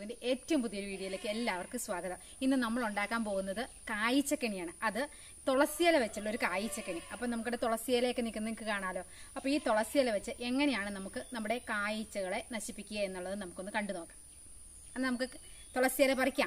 ബ്ലോഗിന്റെ ഏറ്റവും പുതിയൊരു വീഡിയോയിലേക്ക് എല്ലാവർക്കും സ്വാഗതം ഇന്ന് നമ്മൾ ഉണ്ടാക്കാൻ പോകുന്നത് കായ്ച്ചക്കണിയാണ് അത് തുളസിയില വെച്ചുള്ള ഒരു കായ്ച്ചക്കണി അപ്പൊ നമുക്കിവിടെ തുളസിയിലയൊക്കെ നിൽക്കുന്ന നിങ്ങൾക്ക് കാണാലോ അപ്പൊ ഈ തുളസിയില വെച്ച് എങ്ങനെയാണ് നമുക്ക് നമ്മുടെ കായ്ച്ചകളെ നശിപ്പിക്കുക എന്നുള്ളത് നമുക്കൊന്ന് കണ്ടു നോക്കാം അത് നമുക്ക് തുളസിയില പറിക്കാം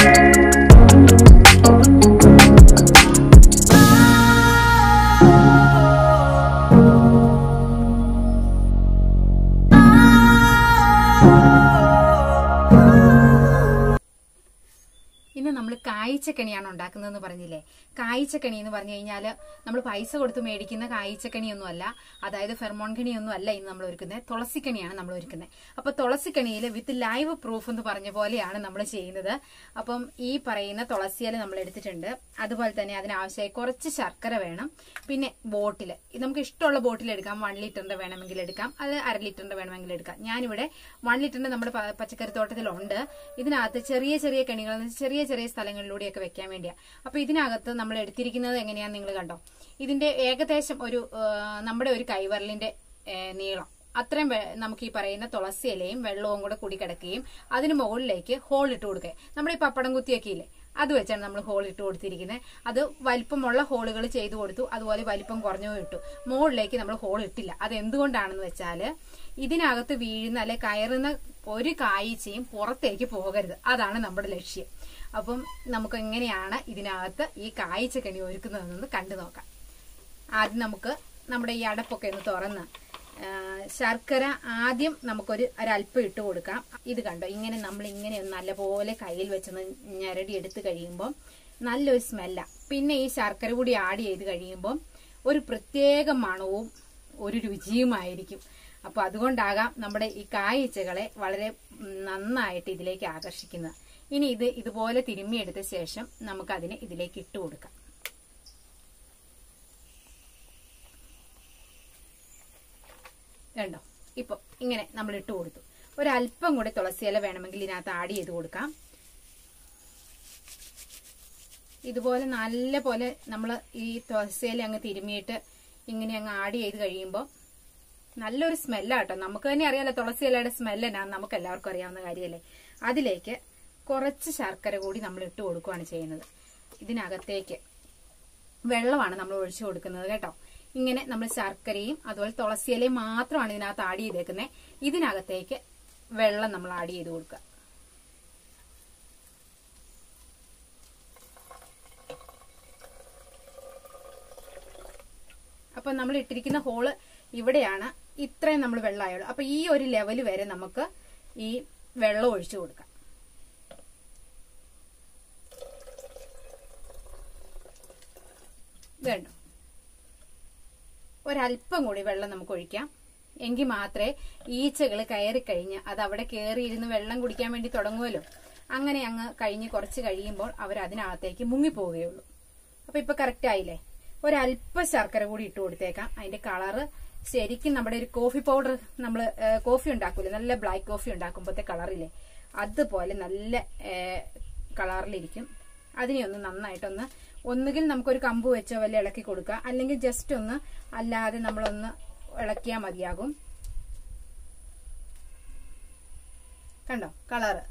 ഇന്ന് നമ്മൾ കായ്ച്ചക്കണിയാണ് ഉണ്ടാക്കുന്നതെന്ന് പറഞ്ഞില്ലേ കായ്ച്ചക്കണി എന്ന് പറഞ്ഞു കഴിഞ്ഞാൽ നമ്മൾ പൈസ കൊടുത്ത് മേടിക്കുന്ന കായ്ച്ചക്കണിയൊന്നും അല്ല അതായത് ഫെർമോൺ കണിയൊന്നും അല്ല ഇന്ന് നമ്മൾ ഒരുക്കുന്നത് തുളസിക്കണിയാണ് നമ്മൾ ഒരുക്കുന്നത് അപ്പൊ തുളസിക്കണിയിൽ വിത്ത് ലൈവ് പ്രൂഫ് എന്ന് പറഞ്ഞ പോലെയാണ് നമ്മൾ ചെയ്യുന്നത് അപ്പം ഈ പറയുന്ന തുളസിയില നമ്മൾ എടുത്തിട്ടുണ്ട് അതുപോലെ തന്നെ അതിനാവശ്യമായി കുറച്ച് ശർക്കര വേണം പിന്നെ ബോട്ടിൽ നമുക്ക് ഇഷ്ടമുള്ള ബോട്ടിൽ എടുക്കാം വൺ ലിറ്ററിന്റെ വേണമെങ്കിൽ എടുക്കാം അത് അര ലിറ്ററിന്റെ വേണമെങ്കിൽ എടുക്കാം ഞാനിവിടെ വൺ ലിറ്ററിന്റെ നമ്മുടെ പ- പച്ചക്കറി തോട്ടത്തിലുണ്ട് ഇതിനകത്ത് ചെറിയ ചെറിയ കണികൾ എന്ന് വെച്ചാൽ ചെറിയ ചെറിയ സ്ഥലങ്ങളിലൂടെയൊക്കെ വെക്കാൻ വേണ്ടിയാ അപ്പൊ ഇതിനകത്ത് നമ്മൾ എടുത്തിരിക്കുന്നത് എങ്ങനെയാന്ന് നിങ്ങൾ കണ്ടോ ഇതിന്റെ ഏകദേശം ഒരു ആ, നമ്മുടെ ഒരു കൈവരലിന്റെ ഏ, നീളം അത്രയും വെ- നമുക്ക് ഈ പറയുന്ന തുളസി ഇലയും വെള്ളവും കൂടെ കൂടി കിടക്കുകയും അതിന് മുകളിലേക്ക് ഹോൾ ഇട്ട് കൊടുക്കുക നമ്മുടെ ഈ പപ്പടം കുത്തിയൊക്കെ ഇല്ലേ അത് വെച്ചാണ് നമ്മൾ ഹോൾ ഇട്ട് കൊടുത്തിരിക്കുന്നത് അത് വലിപ്പമുള്ള ഹോളുകൾ ചെയ്തു കൊടുത്തു അതുപോലെ വലിപ്പം കുറഞ്ഞു ഇട്ടു മുകളിലേക്ക് നമ്മൾ ഹോൾ ഇട്ടില്ല അത് എന്തുകൊണ്ടാണെന്ന് വെച്ചാൽ ഇതിനകത്ത് വീഴുന്ന അല്ലെ കയറുന്ന ഒരു കായ്ച്ചയും പുറത്തേക്ക് പോകരുത് അതാണ് നമ്മുടെ ലക്ഷ്യം അപ്പം നമുക്ക് എങ്ങനെയാണ് ഇതിനകത്ത് ഈ കായ്ച്ചക്കണി ഒരുക്കുന്നതെന്ന് കണ്ടു നോക്കാം ആദ്യം നമുക്ക് നമ്മുടെ ഈ അടപ്പൊക്കെ ഒന്ന് തുറന്ന് ആ, ശർക്കര ആദ്യം നമുക്കൊരു ഒരല്പം ഇട്ട് കൊടുക്കാം ഇത് കണ്ടോ ഇങ്ങനെ നമ്മൾ ഇങ്ങനെ ഒന്ന് നല്ലപോലെ കയ്യിൽ വെച്ചൊന്ന് ഞരടി എടുത്ത് കഴിയുമ്പോൾ നല്ലൊരു സ്മെല്ല പിന്നെ ഈ ശർക്കര കൂടി ആഡ് ചെയ്ത് കഴിയുമ്പോൾ ഒരു പ്രത്യേക മണവും ഒരു രുചിയുമായിരിക്കും അപ്പൊ അതുകൊണ്ടാകാം നമ്മുടെ ഈ കായ്ച്ചകളെ വളരെ ഉം, നന്നായിട്ട് ഇതിലേക്ക് ആകർഷിക്കുന്നത് ഇനി ഇത് ഇതുപോലെ തിരുമ്മിയെടുത്ത ശേഷം നമുക്കതിനെ ഇതിലേക്ക് ഇട്ട് കൊടുക്കാം കണ്ടോ ഇപ്പൊ ഇങ്ങനെ നമ്മൾ ഇട്ട് കൊടുത്തു ഒരല്പം കൂടി തുളസിയില വേണമെങ്കിൽ ഇതിനകത്ത് ആഡ് ചെയ്ത് കൊടുക്കാം ഇതുപോലെ നല്ല പോലെ നമ്മൾ ഈ തുളസിയില അങ്ങ് തിരുമിയിട്ട് ഇങ്ങനെ അങ്ങ് ആഡ് ചെയ്ത് കഴിയുമ്പോൾ നല്ലൊരു സ്മെല്ലാട്ടോ നമുക്ക് തന്നെ അറിയാലോ തുളസി ഇലയുടെ സ്മെല്ല് എന്നാ നമുക്ക് എല്ലാവർക്കും അറിയാവുന്ന കാര്യമല്ലേ അതിലേക്ക് കുറച്ച് ശർക്കര കൂടി നമ്മൾ ഇട്ട് കൊടുക്കുകയാണ് ചെയ്യുന്നത് ഇതിനകത്തേക്ക് വെള്ളമാണ് നമ്മൾ ഒഴിച്ചു കൊടുക്കുന്നത് കേട്ടോ ഇങ്ങനെ നമ്മൾ ശർക്കരയും അതുപോലെ തുളസിയിലയും മാത്രമാണ് ഇതിനകത്ത് ആഡ് ചെയ്തേക്കുന്നത് ഇതിനകത്തേക്ക് വെള്ളം നമ്മൾ ആഡ് ചെയ്ത് കൊടുക്കുക അപ്പൊ നമ്മൾ ഇട്ടിരിക്കുന്ന ഹോള് ഇവിടെയാണ് ഇത്രയും നമ്മൾ വെള്ളമായുള്ളൂ അപ്പൊ ഈ ഒരു ലെവൽ വരെ നമുക്ക് ഈ വെള്ളം ഒഴിച്ചു കൊടുക്കാം വേണ്ട ഒരല്പം കൂടി വെള്ളം നമുക്ക് ഒഴിക്കാം എങ്കിൽ മാത്രമേ ഈച്ചകൾ കയറിക്കഴിഞ്ഞ് അത് അവിടെ കയറിയിരുന്ന് വെള്ളം കുടിക്കാൻ വേണ്ടി തുടങ്ങുമല്ലോ അങ്ങനെ അങ്ങ് കഴിഞ്ഞ് കുറച്ച് കഴിയുമ്പോൾ അവർ അതിനകത്തേക്ക് മുങ്ങിപ്പോവുകയുള്ളൂ അപ്പൊ ഇപ്പൊ കറക്റ്റ് ആയില്ലേ ഒരല്പം ശർക്കര കൂടി ഇട്ട് കൊടുത്തേക്കാം അതിന്റെ കളറ് ശരിക്കും നമ്മുടെ ഒരു കോഫി പൗഡർ നമ്മൾ കോഫി ഉണ്ടാക്കൂലേ നല്ല ബ്ലാക്ക് കോഫി ഉണ്ടാക്കുമ്പോഴത്തെ കളറില്ലേ അതുപോലെ നല്ല കളറിലിരിക്കും അതിനെ ഒന്ന് നന്നായിട്ടൊന്ന് ഒന്നുകിൽ നമുക്കൊരു കമ്പ് വെച്ചോ വല്ല ഇളക്കി കൊടുക്കുക അല്ലെങ്കിൽ ജസ്റ്റ് ഒന്ന് അല്ലാതെ നമ്മളൊന്ന് ഇളക്കിയാൽ മതിയാകും കണ്ടോ കളറ്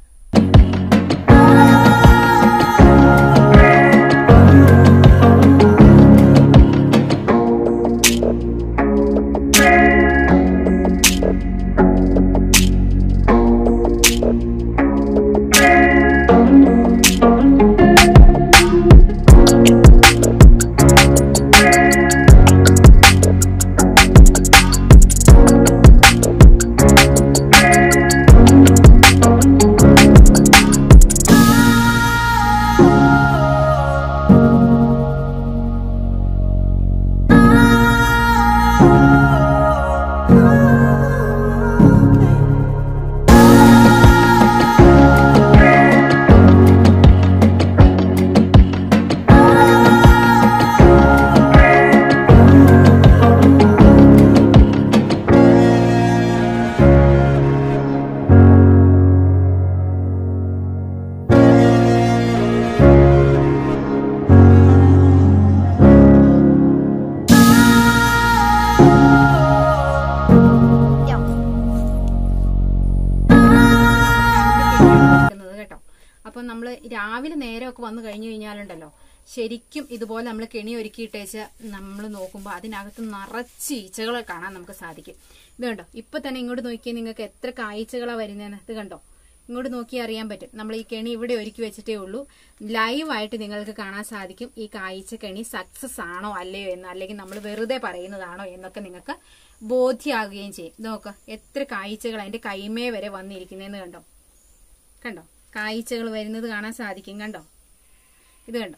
നമ്മൾ രാവിലെ നേരമൊക്കെ വന്നു കഴിഞ്ഞു കഴിഞ്ഞാലുണ്ടല്ലോ ശരിക്കും ഇതുപോലെ നമ്മൾ കെണി ഒരുക്കിയിട്ടേച്ച് നമ്മൾ നോക്കുമ്പോൾ അതിനകത്ത് നിറച്ച് ഈച്ചകളെ കാണാൻ നമുക്ക് സാധിക്കും ഇത് കണ്ടോ ഇപ്പൊ തന്നെ ഇങ്ങോട്ട് നോക്കിയാൽ നിങ്ങൾക്ക് എത്ര കായ്ച്ചകളാണ് വരുന്നതെന്ന് ഇത് കണ്ടോ ഇങ്ങോട്ട് നോക്കി അറിയാൻ പറ്റും നമ്മൾ ഈ കെണി ഇവിടെ ഒരുക്കി വെച്ചിട്ടേ ഉള്ളൂ ലൈവായിട്ട് നിങ്ങൾക്ക് കാണാൻ സാധിക്കും ഈ കായ്ച്ച കെണി സക്സസ് ആണോ അല്ലയോ എന്ന് അല്ലെങ്കിൽ നമ്മൾ വെറുതെ പറയുന്നതാണോ എന്നൊക്കെ നിങ്ങൾക്ക് ബോധ്യമാകുകയും ചെയ്യും നോക്ക് എത്ര കായ്ച്ചകൾ അതിന്റെ കൈമേ വരെ വന്നിരിക്കുന്നതെന്ന് കണ്ടോ കണ്ടോ കായ്ച്ചകൾ വരുന്നത് കാണാൻ സാധിക്കും കണ്ടോ ഇത് കണ്ടോ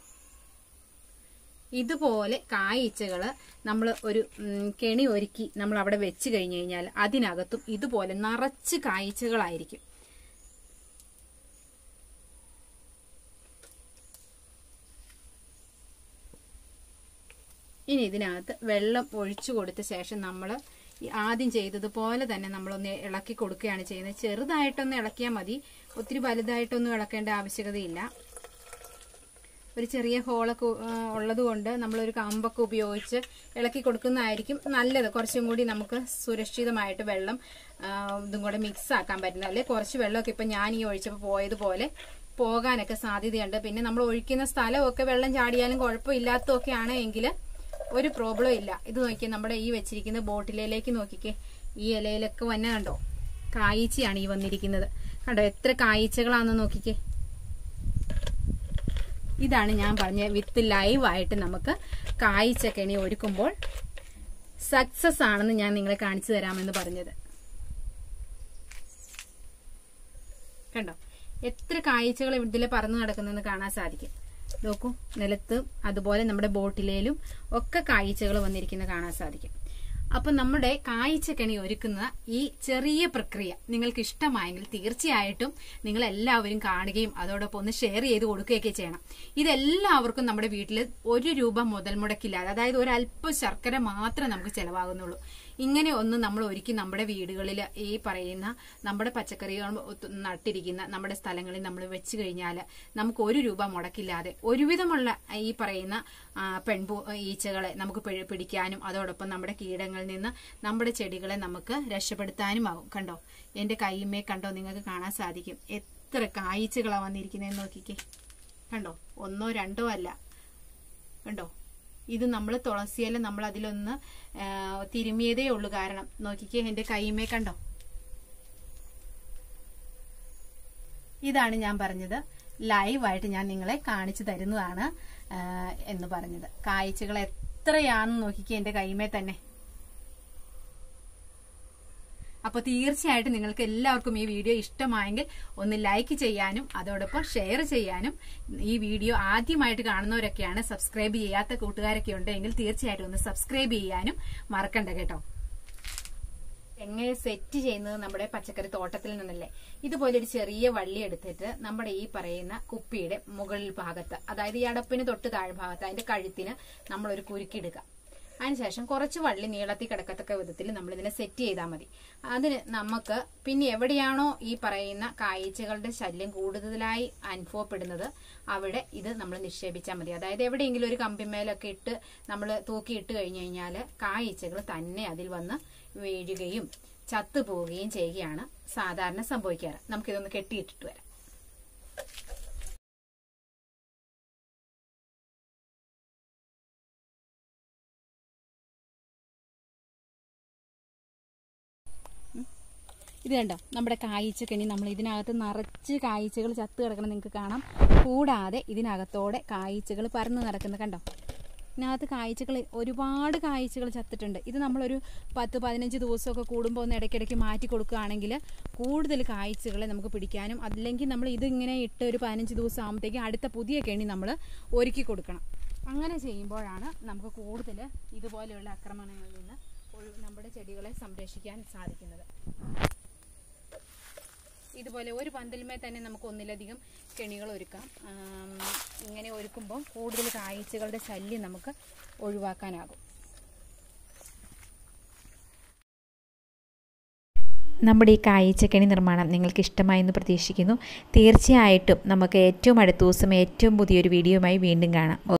ഇതുപോലെ കായ്ച്ചകൾ നമ്മൾ ഒരു ഉം, കെണി ഒരുക്കി നമ്മൾ അവിടെ വെച്ച് കഴിഞ്ഞു കഴിഞ്ഞാൽ അതിനകത്തും ഇതുപോലെ നിറച്ച് കായ്ച്ചകളായിരിക്കും ഇനി ഇതിനകത്ത് വെള്ളം ഒഴിച്ചു കൊടുത്ത ശേഷം നമ്മൾ ആദ്യം ചെയ്തതുപോലെ തന്നെ നമ്മളൊന്ന് ഇളക്കി കൊടുക്കുകയാണ് ചെയ്യുന്നത് ചെറുതായിട്ടൊന്ന് ഇളക്കിയാൽ മതി ഒത്തിരി വലുതായിട്ടൊന്നും ഇളക്കേണ്ട ആവശ്യകതയില്ല ഒരു ചെറിയ ഹോളൊക്കെ ഉള്ളത് കൊണ്ട് നമ്മളൊരു കമ്പൊക്കെ ഉപയോഗിച്ച് ഇളക്കി കൊടുക്കുന്നതായിരിക്കും നല്ലത് കുറച്ചും കൂടി നമുക്ക് സുരക്ഷിതമായിട്ട് വെള്ളം ആ, ഇതും കൂടെ മിക്സ് ആക്കാൻ പറ്റുന്നത് അല്ലെ കുറച്ച് വെള്ളമൊക്കെ ഇപ്പം ഞാൻ ഈ ഒഴിച്ചപ്പോൾ പോയതുപോലെ പോകാനൊക്കെ സാധ്യതയുണ്ട് പിന്നെ നമ്മൾ ഒഴിക്കുന്ന സ്ഥലമൊക്കെ വെള്ളം ചാടിയാലും കുഴപ്പമില്ലാത്തതൊക്കെ ആണ് എങ്കിൽ ഒരു പ്രോബ്ലം ഇല്ല ഇത് നോക്കിയേ നമ്മുടെ ഈ വെച്ചിരിക്കുന്ന ബോട്ടിലേക്ക് നോക്കിക്കേ ഈ ഇലയിലൊക്കെ വന്ന കണ്ടോ കായ്ച്ചയാണ് ഈ വന്നിരിക്കുന്നത് കണ്ടോ എത്ര കായ്ച്ചകളാണെന്ന് നോക്കിക്കേ ഇതാണ് ഞാൻ പറഞ്ഞ വിത്ത് ലൈവായിട്ട് നമുക്ക് കായ്ച്ച കെണി ഒരുക്കുമ്പോൾ സക്സസ് ആണെന്ന് ഞാൻ നിങ്ങളെ കാണിച്ചു തരാമെന്ന് പറഞ്ഞത് കണ്ടോ എത്ര കാഴ്ചകൾ ഇതിൽ പറന്നു നടക്കുന്നതെന്ന് കാണാൻ സാധിക്കും നോക്കൂ നിലത്തും അതുപോലെ നമ്മുടെ ബോട്ടിലേലും ഒക്കെ കാഴ്ചകൾ വന്നിരിക്കുന്നത് കാണാൻ സാധിക്കും അപ്പൊ നമ്മുടെ കായ്ച്ചക്കണി ഒരുക്കുന്ന ഈ ചെറിയ പ്രക്രിയ നിങ്ങൾക്ക് ഇഷ്ടമായെങ്കിൽ തീർച്ചയായിട്ടും നിങ്ങൾ എല്ലാവരും കാണുകയും അതോടൊപ്പം ഒന്ന് ഷെയർ ചെയ്ത് കൊടുക്കുകയൊക്കെ ചെയ്യണം ഇതെല്ലാവർക്കും നമ്മുടെ വീട്ടിൽ ഒരു രൂപ മുതൽ മുടക്കില്ലാതെ അതായത് ഒരു അല്പം ശർക്കര മാത്രമേ നമുക്ക് ചെലവാകുന്നുള്ളൂ ഇങ്ങനെ ഒന്ന് നമ്മൾ ഒരുക്കി നമ്മുടെ വീടുകളിൽ ഈ പറയുന്ന നമ്മുടെ പച്ചക്കറികൾ ഒത്ത് നട്ടിരിക്കുന്ന നമ്മുടെ സ്ഥലങ്ങളിൽ നമ്മൾ വെച്ച് കഴിഞ്ഞാൽ നമുക്ക് ഒരു രൂപ മുടക്കില്ലാതെ ഒരുവിധമുള്ള ഈ പറയുന്ന ആ, പെൺപൂ ഈച്ചകളെ നമുക്ക് പിഴ- പിടിക്കാനും അതോടൊപ്പം നമ്മുടെ കീടങ്ങളിൽ നിന്ന് നമ്മുടെ ചെടികളെ നമുക്ക് രക്ഷപ്പെടുത്താനുമാകും കണ്ടോ എന്റെ കൈമേ കണ്ടോ നിങ്ങൾക്ക് കാണാൻ സാധിക്കും എത്ര കായ്ച്ചകളാ വന്നിരിക്കുന്നതെന്ന് നോക്കിക്കേ കണ്ടോ ഒന്നോ രണ്ടോ അല്ല കണ്ടോ ഇത് നമ്മൾ തുളസിയില നമ്മൾ അതിലൊന്ന് ആ, തിരുമിയതേ ഉള്ളൂ കാരണം നോക്കിക്കേ എന്റെ കൈമേ കണ്ടോ ഇതാണ് ഞാൻ പറഞ്ഞത് ലൈവായിട്ട് ഞാൻ നിങ്ങളെ കാണിച്ചു തരുന്നതാണ് ആ, എന്ന് പറഞ്ഞത് കാഴ്ചകൾ എത്രയാണെന്ന് നോക്കിക്കേ എന്റെ കൈമേ തന്നെ അപ്പൊ തീർച്ചയായിട്ടും നിങ്ങൾക്ക് എല്ലാവർക്കും ഈ വീഡിയോ ഇഷ്ടമായെങ്കിൽ ഒന്ന് ലൈക്ക് ചെയ്യാനും അതോടൊപ്പം ഷെയർ ചെയ്യാനും ഈ വീഡിയോ ആദ്യമായിട്ട് കാണുന്നവരൊക്കെയാണ് സബ്സ്ക്രൈബ് ചെയ്യാത്ത കൂട്ടുകാരൊക്കെ ഉണ്ടെങ്കിൽ തീർച്ചയായിട്ടും ഒന്ന് സബ്സ്ക്രൈബ് ചെയ്യാനും മറക്കണ്ട കേട്ടോ എങ്ങനെ സെറ്റ് ചെയ്യുന്നത് നമ്മുടെ പച്ചക്കറി തോട്ടത്തിൽ നിന്നല്ലേ ഇതുപോലെ ഒരു ചെറിയ വള്ളി എടുത്തിട്ട് നമ്മുടെ ഈ പറയുന്ന കുപ്പിയുടെ മുകളിൽ ഭാഗത്ത് അതായത് ഈ അടപ്പിന് തൊട്ട് താഴ്ഭാഗത്ത് അതിന്റെ കഴുത്തിന് നമ്മൾ ഒരു കുരുക്കിടുക അതിനുശേഷം കുറച്ച് വള്ളി നീളത്തിൽ കിടക്കത്തക്ക വിധത്തിൽ നമ്മൾ ഇതിനെ സെറ്റ് ചെയ്താൽ മതി അതിന് നമുക്ക് പിന്നെ എവിടെയാണോ ഈ പറയുന്ന കായ്ച്ചകളുടെ ശല്യം കൂടുതലായി അനുഭവപ്പെടുന്നത് അവിടെ ഇത് നമ്മൾ നിക്ഷേപിച്ചാൽ മതി അതായത് എവിടെയെങ്കിലും ഒരു കമ്പിമേലൊക്കെ ഇട്ട് നമ്മൾ തൂക്കി ഇട്ട് കഴിഞ്ഞു കഴിഞ്ഞാൽ കായ്ച്ചകൾ തന്നെ അതിൽ വന്ന് വീഴുകയും ചത്തുപോവുകയും ചെയ്യുകയാണ് സാധാരണ സംഭവിക്കാറ് നമുക്കിതൊന്ന് കെട്ടിയിട്ടിട്ട് വരാം ഇത് കണ്ടോ നമ്മുടെ കായ്ച്ചക്കണി നമ്മൾ ഇതിനകത്ത് നിറച്ച് കായ്ച്ചകൾ ചത്ത് കിടക്കണം നിങ്ങൾക്ക് കാണാം കൂടാതെ ഇതിനകത്തോടെ കായ്ച്ചകൾ പറന്ന് നടക്കുന്ന കണ്ടോ ഇതിനകത്ത് കായ്ച്ചകൾ ഒരുപാട് കായ്ച്ചകൾ ചത്തിട്ടുണ്ട് ഇത് നമ്മളൊരു പത്ത് പതിനഞ്ച് ദിവസമൊക്കെ കൂടുമ്പോൾ ഒന്ന് ഇടയ്ക്കിടയ്ക്ക് മാറ്റി കൊടുക്കുകയാണെങ്കിൽ കൂടുതൽ കായ്ച്ചകളെ നമുക്ക് പിടിക്കാനും അല്ലെങ്കിൽ നമ്മൾ ഇതിങ്ങനെ ഇട്ട് ഒരു പതിനഞ്ച് ദിവസം ആകുമ്പോഴത്തേക്കും അടുത്ത പുതിയ കെണി നമ്മൾ ഒരുക്കി കൊടുക്കണം അങ്ങനെ ചെയ്യുമ്പോഴാണ് നമുക്ക് കൂടുതൽ ഇതുപോലെയുള്ള ആക്രമണങ്ങളിൽ നിന്ന് ഒഴി- നമ്മുടെ ചെടികളെ സംരക്ഷിക്കാൻ സാധിക്കുന്നത് ഇതുപോലെ ഒരു പന്തലുമേ തന്നെ നമുക്ക് ഒന്നിലധികം കെണികൾ ഒരുക്കാം ആം, ഇങ്ങനെ ഒരുക്കുമ്പോൾ കൂടുതൽ കായ്ച്ചകളുടെ ശല്യം നമുക്ക് ഒഴിവാക്കാനാകും നമ്മുടെ ഈ കായ്ച്ചക്കണി നിർമ്മാണം നിങ്ങൾക്ക് ഇഷ്ടമായെന്ന് പ്രതീക്ഷിക്കുന്നു തീർച്ചയായിട്ടും നമുക്ക് ഏറ്റവും അടുത്ത ദിവസം ഏറ്റവും പുതിയൊരു വീഡിയോയുമായി വീണ്ടും കാണാം